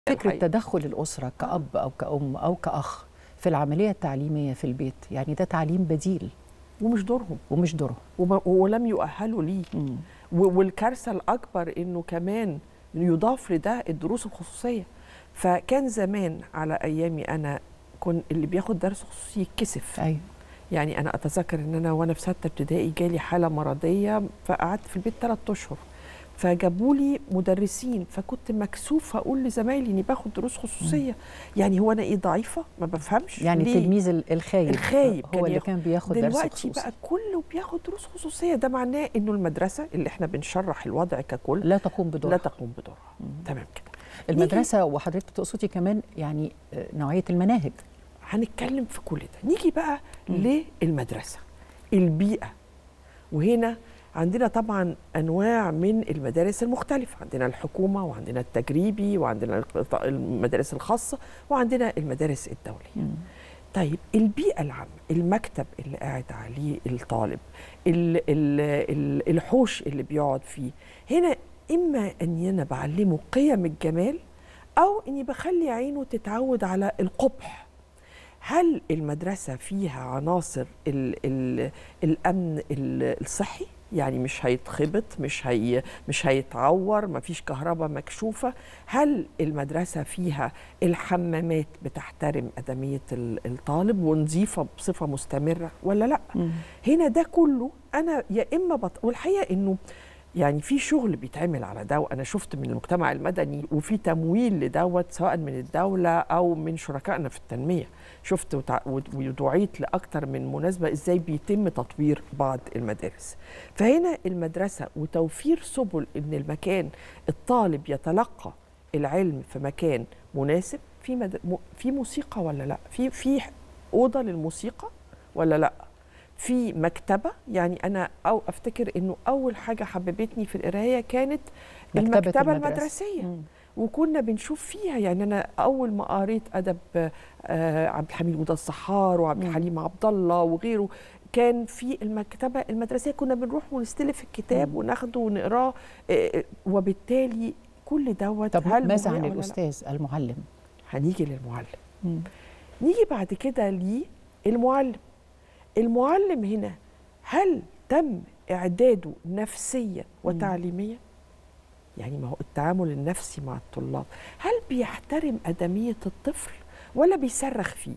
فكرة الحقيقة. تدخل الأسرة كأب أو كأم أو كأخ في العملية التعليمية في البيت يعني ده تعليم بديل ومش دورهم ومش دورهم وما- ولم يؤهلوا ليه مم. و- والكارثه الاكبر انه كمان يضاف لده الدروس الخصوصيه فكان زمان على ايامي انا كن اللي بياخد درس خصوصي يتكسف أيوة يعني انا اتذكر ان انا وانا في سته ابتدائي جالي حاله مرضيه فقعدت في البيت ثلاث اشهر فجابوا لي مدرسين فكنت مكسوفه اقول لزمايلي اني باخد دروس خصوصيه يعني هو انا ايه ضعيفه ما بفهمش يعني ليه؟ التلميذ ال- الخايب الخايب هو كان اللي ياخد- كان بياخد درس دلوقتي خصوصي بقى كله بياخد دروس خصوصيه ده معناه انه المدرسه اللي احنا بنشرح الوضع ككل لا تقوم بدورها لا تقوم بدورها تمام كده المدرسة وحضرتك تقصدي كمان يعني آه، نوعية المناهج هنتكلم في كل ده نيجي بقى مم. للمدرسه البيئه وهنا عندنا طبعا انواع من المدارس المختلفه عندنا الحكومه وعندنا التجريبي وعندنا القط- المدارس الخاصه وعندنا المدارس الدوليه طيب البيئة العامة المكتب اللي قاعد عليه الطالب ال- ال- ال- الحوش اللي بيقعد فيه هنا إما أني أنا بعلمه قيم الجمال أو أني بخلي عينه تتعود على القبح هل المدرسة فيها عناصر ال ال الأمن ال- الصحي يعني مش هيتخبط مش هي مش هيتعور مفيش كهرباء مكشوفة هل المدرسة فيها الحمامات بتحترم أدمية ال- الطالب ونظيفة بصفة مستمرة ولا لأ هنا ده كله أنا يا إما بط... والحقيقة إنه يعني في شغل بيتعمل على ده وانا شفت من المجتمع المدني وفي تمويل لدوت سواء من الدوله او من شركائنا في التنميه شفت وتع- ود- ودعيت لاكثر من مناسبه ازاي بيتم تطوير بعض المدارس فهنا المدرسه وتوفير سبل ان المكان الطالب يتلقى العلم في مكان مناسب في مد... م- في موسيقى ولا لا في في اوضه للموسيقى ولا لا في مكتبه يعني انا او افتكر انه اول حاجه حببتني في القرايه كانت مكتبة المكتبه المدرسة. المدرسيه مم. وكنا بنشوف فيها يعني انا اول ما قريت ادب آه، عبد الحميد مدى الصحار وعبد مم. الحليم عبد الله وغيره كان في المكتبه المدرسيه كنا بنروح ونستلف الكتاب مم. وناخده ونقراه آه، وبالتالي كل دوت طب هل ماذا مهم عن ولا لا؟ الأستاذ المعلم هنيجي للمعلم مم. نيجي بعد كده للمعلم المعلم هنا هل تم إعداده نفسيا وتعليميا يعني ما هو التعامل النفسي مع الطلاب هل بيحترم أدمية الطفل ولا بيصرخ فيه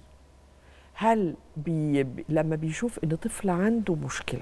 هل بي بي- لما بيشوف ان طفل عنده مشكله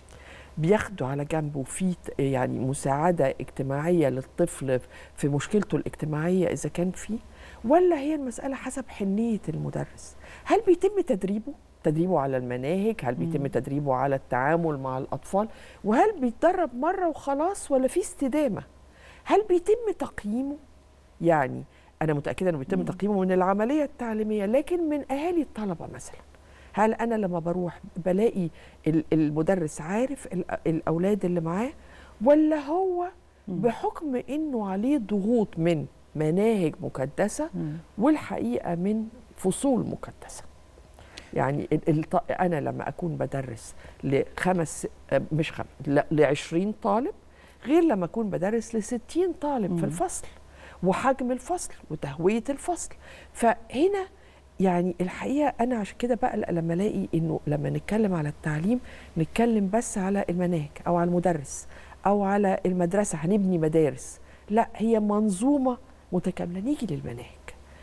بياخده على جنب وفي ت- يعني مساعده اجتماعيه للطفل في مشكلته الاجتماعيه اذا كان فيه ولا هي المساله حسب حنيه المدرس هل بيتم تدريبه تدريبه على المناهج هل بيتم مم. تدريبه على التعامل مع الاطفال وهل بيتدرب مره وخلاص ولا في استدامه هل بيتم تقييمه يعني انا متاكده انه بيتم مم. تقييمه من العمليه التعليميه لكن من اهالي الطلبه مثلا هل انا لما بروح بلاقي ال- المدرس عارف ال- الاولاد اللي معاه ولا هو مم. بحكم انه عليه ضغوط من مناهج مكدسه مم. والحقيقه من فصول مكدسه يعني ال- الط- انا لما اكون بدرس لخمس آه، مش خمس ل 20 طالب غير لما اكون بدرس ل 60 طالب مم. في الفصل وحجم الفصل وتهويه الفصل فهنا يعني الحقيقه انا عشان كده بقلق لما الاقي انه لما نتكلم على التعليم نتكلم بس على المناهج او على المدرس او على المدرسه هنبني مدارس لا هي منظومه متكامله نيجي للمناهج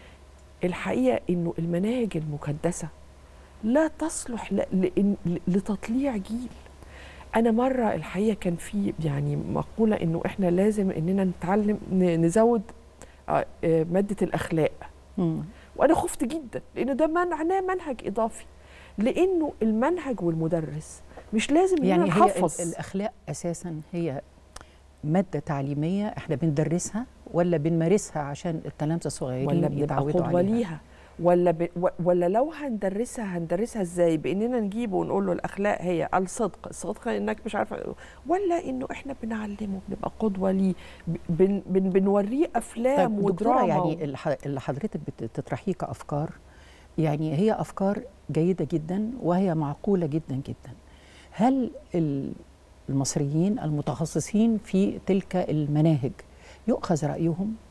الحقيقه انه المناهج المكدسه لا تصلح ل- لإن- ل- لتطليع جيل انا مره الحقيقه كان في يعني مقوله انه احنا لازم اننا نتعلم ن- نزود آه، آه، ماده الاخلاق مم. وانا خفت جدا لان ده معناه منهج اضافي لانه المنهج والمدرس مش لازم اننا يعني هي ال- نحفظ الأخلاق أساسا هي مادة تعليمية احنا بندرسها ولا بنمارسها عشان التلامذة الصغيرين ولا بنبقى يتعودوا قدوه عليها ليها ولا ب... و- ولا لو هندرسها هندرسها ازاي باننا نجيبه ونقول له الاخلاق هي الصدق الصدق انك مش عارفه ولا انه احنا بنعلمه بنبقى قدوه ليه ب- بن... بن... بنوريه افلام طيب دكتورة ودراما يعني الح- اللي حضرتك بتطرحيه كأفكار يعني هي أفكار جيدة جدا وهي معقولة جدا جدا هل ال- المصريين المتخصصين في تلك المناهج يؤخذ رأيهم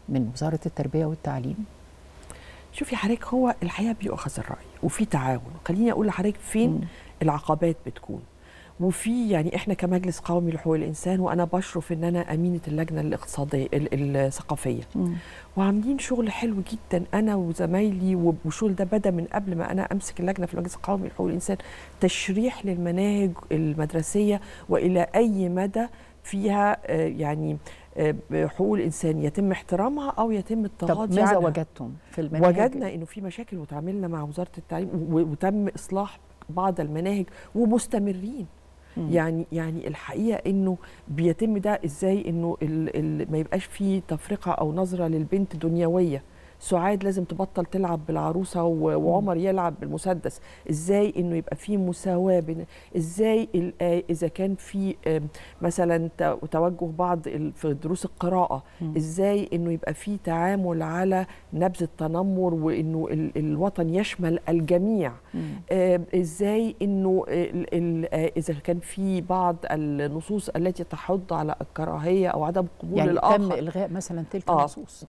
من وزاره التربيه والتعليم شوفي حضرتك هو الحقيقه بيؤخذ الراي وفي تعاون خليني اقول لحضرتك فين مم. العقبات بتكون وفي يعني احنا كمجلس قومي لحقوق الانسان وانا بشرف ان انا امينه اللجنه الاقتصاديه ال- الثقافيه مم. وعاملين شغل حلو جدا انا وزمايلي والشغل ده بدا من قبل ما انا امسك اللجنه في المجلس القومي لحقوق الانسان تشريح للمناهج المدرسيه والى اي مدى فيها آه، يعني آه، حقوق الانسان يتم احترامها او يتم طب التغاضي ماذا عنها وجدتم في المناهج وجدنا انه في مشاكل وتعاملنا مع وزاره التعليم و- وتم اصلاح بعض المناهج ومستمرين مم. يعني يعني الحقيقه انه بيتم ده ازاي انه ال ال ما يبقاش فيه تفرقه او نظره للبنت دنيويه سعاد لازم تبطل تلعب بالعروسه و- وعمر يلعب بالمسدس ازاي انه يبقى في مساواه بين ازاي ال- آه، اذا كان في آم، مثلا ت- توجه بعض ال- في دروس القراءه مم. ازاي انه يبقى في تعامل على نبذ التنمر وانه ال- الوطن يشمل الجميع مم. آه، ازاي انه ال- ال- آه، اذا كان في بعض النصوص التي تحض على الكراهيه او عدم قبول يعني تم الاخر الغاء مثلا تلك آه. النصوص